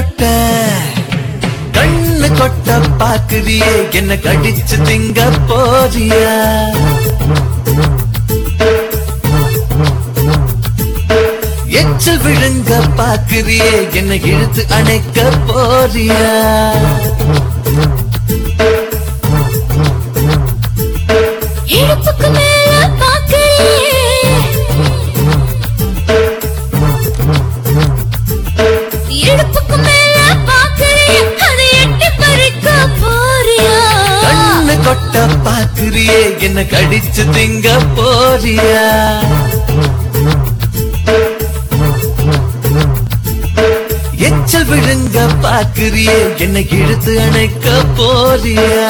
கொட்ட கண்ணு கொட்ட பாக்குறியே என்ன கடிச்சு திங்க போறியா எச்சல் விழுங்க பாக்குறியே என்ன இழுத்து அணைக்க போறியா இடுப்புக்கு மேல பாக்குறியே இடுப்புக்கு மேல பாக்குறியே அதை எட்டி பறிக்க போறியா கண்ணு கொட்ட பாக்குறியே என்ன கடிச்சு திங்க போறியா எச்சல் விழுங்க பாக்குறியே என்ன இழுத்து அணைக்க போறியா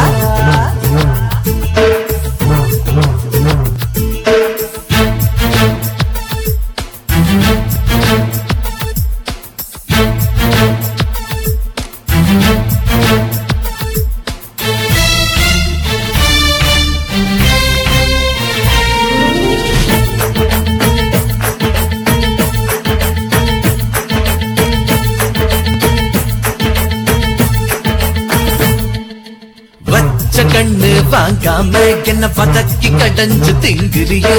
வச்ச கண்ணு வாங்காம என்ன பதக்கி கடஞ்சு திங்குறியே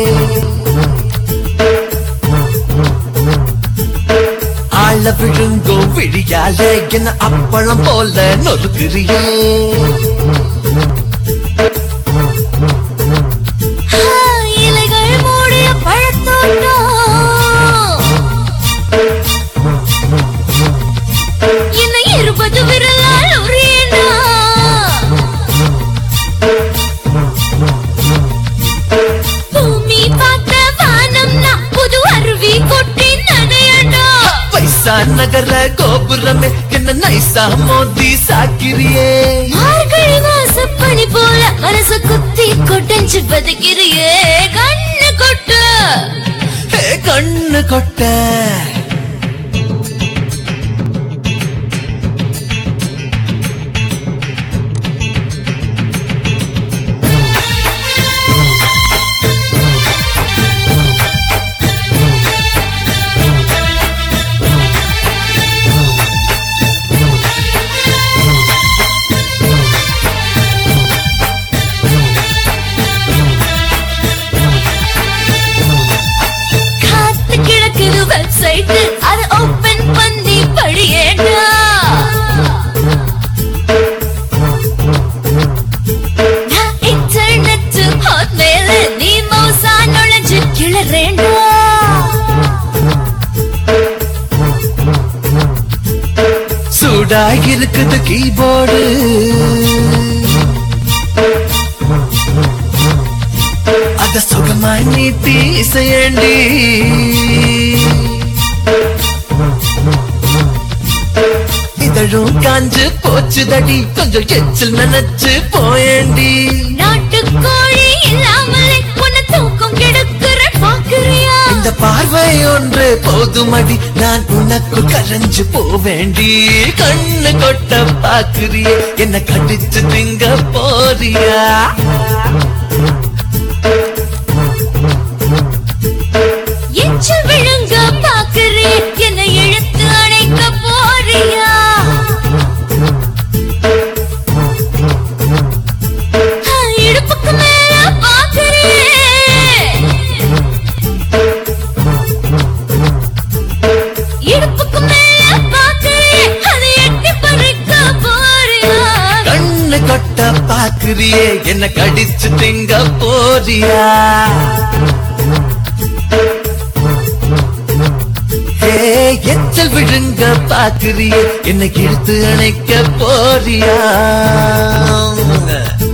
ஆள விழுங்கோ விழியால என்ன அப்பளம் போல நொறுக்குறியே ஆ, இலைகள் மூடிய பழத்தோட்டம் என்னை இருபது விரலால் உரியனா பூமி பார்த்த வானம்னா புது அருவி கொட்டி நனையடா பைசா நகர கோபுரமே என்ன நைசா மோதி சாக்கிரியே மார்கழி மாசப்பனி போல மனசு குத்தி கொட்டஞ்சு பதுக்கிறியே கண்ணு கொட்டு ஏ, கண்ணு கொட்ட காத்து கிடக்குது வெப்சைட் அதை ஓபன் பண்ணி படியேடா நான் இன்டர்நெட் ஹாட்மெயில் நீ மௌசா நுழைஞ்சு கிளறேண்டா சூடா இருக்குது கீபோர்டு அத சுகமா நீட்டி இசையண்டி இதழும் காஞ்சு போச்சுதடி கொஞ்சம் எச்சில் நினைச்சு போயண்டி நாட்டுக்கோழி இல்லாமலே உன்னை தூக்கம் கெடுக்கிற பாக்குறியா இந்த பார்வை ஒன்று போதுமடி நான் உனக்கு கரைஞ்சு போவேண்டி கண்ணு கொட்ட பாக்குறியே என்ன கடிச்சு திங்க போறியா எச்சு விழுங்க பாக்குறே என்னை இழுத்து அணைக்க போறியா ஆ, இடுப்புக்கு மேல பாக்குறே இடுப்புக்கு மேல பாக்குறே அதை எட்டி பறிக்க போறியா கண்ணு கொட்ட பாக்குறியே என்ன கடிச்சு திங்க போறியா ஏ, எச்சல் விழுங்க பாக்குறியே என்ன இழுத்து அணைக்க போறியா